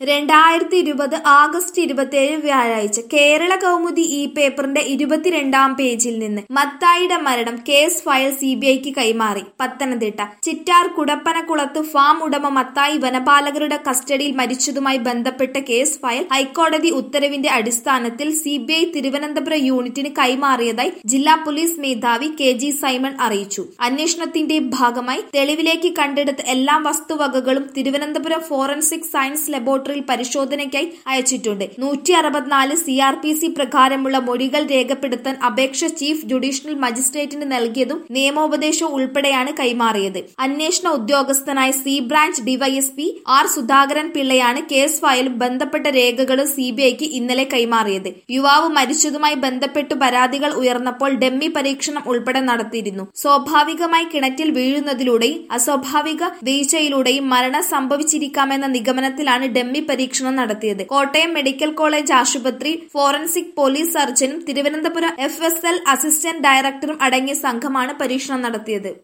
രണ്ടായിരത്തി ഇരുപത് ആഗസ്റ്റ് ഇരുപത്തിയേഴ് വ്യാഴാഴ്ച കേരള കൗമുദി ഈ പേപ്പറിന്റെ ഇരുപത്തിരണ്ടാം പേജിൽ നിന്ന് മത്തായിയുടെ മരണം കേസ് ഫയൽ സിബിഐക്ക് കൈമാറി പത്തനംതിട്ട ചിറ്റാർ കുടപ്പനക്കുളത്ത് ഫാം ഉടമ മത്തായി വനപാലകരുടെ കസ്റ്റഡിയിൽ മരിച്ചതുമായി ബന്ധപ്പെട്ട കേസ് ഫയൽ ഹൈക്കോടതി ഉത്തരവിന്റെ അടിസ്ഥാനത്തിൽ സിബിഐ തിരുവനന്തപുരം യൂണിറ്റിന് കൈമാറിയതായി ജില്ലാ പോലീസ് മേധാവി കെ ജി സൈമൺ അറിയിച്ചു അന്വേഷണത്തിന്റെ ഭാഗമായി തെളിവിലേക്ക് കണ്ടെടുത്ത എല്ലാ വസ്തുവകകളും തിരുവനന്തപുരം ഫോറൻസിക് സയൻസ് ലബോറട്ടറിയിൽ പരിശോധനയ്ക്കായി അയച്ചിട്ടുണ്ട് നൂറ്റി അറുപത്തിനാല് സി ആർ പി സി പ്രകാരമുള്ള മൊഴികൾ രേഖപ്പെടുത്താൻ അപേക്ഷ ചീഫ് ജുഡീഷ്യൽ മജിസ്ട്രേറ്റിന് നൽകിയതും നിയമോപദേശവും ഉൾപ്പെടെയാണ് കൈമാറിയത് അന്വേഷണ ഉദ്യോഗസ്ഥനായ C branch DySP R Sudhakaran പിള്ളയാണ് കേസ് ഫയലും ബന്ധപ്പെട്ട രേഖകളും സിബിഐക്ക് ഇന്നലെ കൈമാറിയത് യുവാവ് മരിച്ചതുമായി ബന്ധപ്പെട്ട് പരാതികൾ ഉയർന്നപ്പോൾ ഡെമ്മി പരീക്ഷണം ഉൾപ്പെടെ നടത്തിയിരുന്നു സ്വാഭാവികമായി കിണറ്റിൽ വീഴുന്നതിലൂടെയും അസ്വാഭാവിക വീഴ്ചയിലൂടെയും മരണം സംഭവിച്ചിരിക്കാമെന്ന നിഗമനത്തിലാണ് ഡെമ്മി പരീക്ഷണം നടത്തിയത് കോട്ടയം മെഡിക്കൽ കോളേജ് ആശുപത്രി ഫോറൻസിക് പോലീസ് സർജനും Thiruvananthapuram F S L assistant ഡയറക്ടറും അടങ്ങിയ സംഘമാണ് പരീക്ഷണം നടത്തിയത്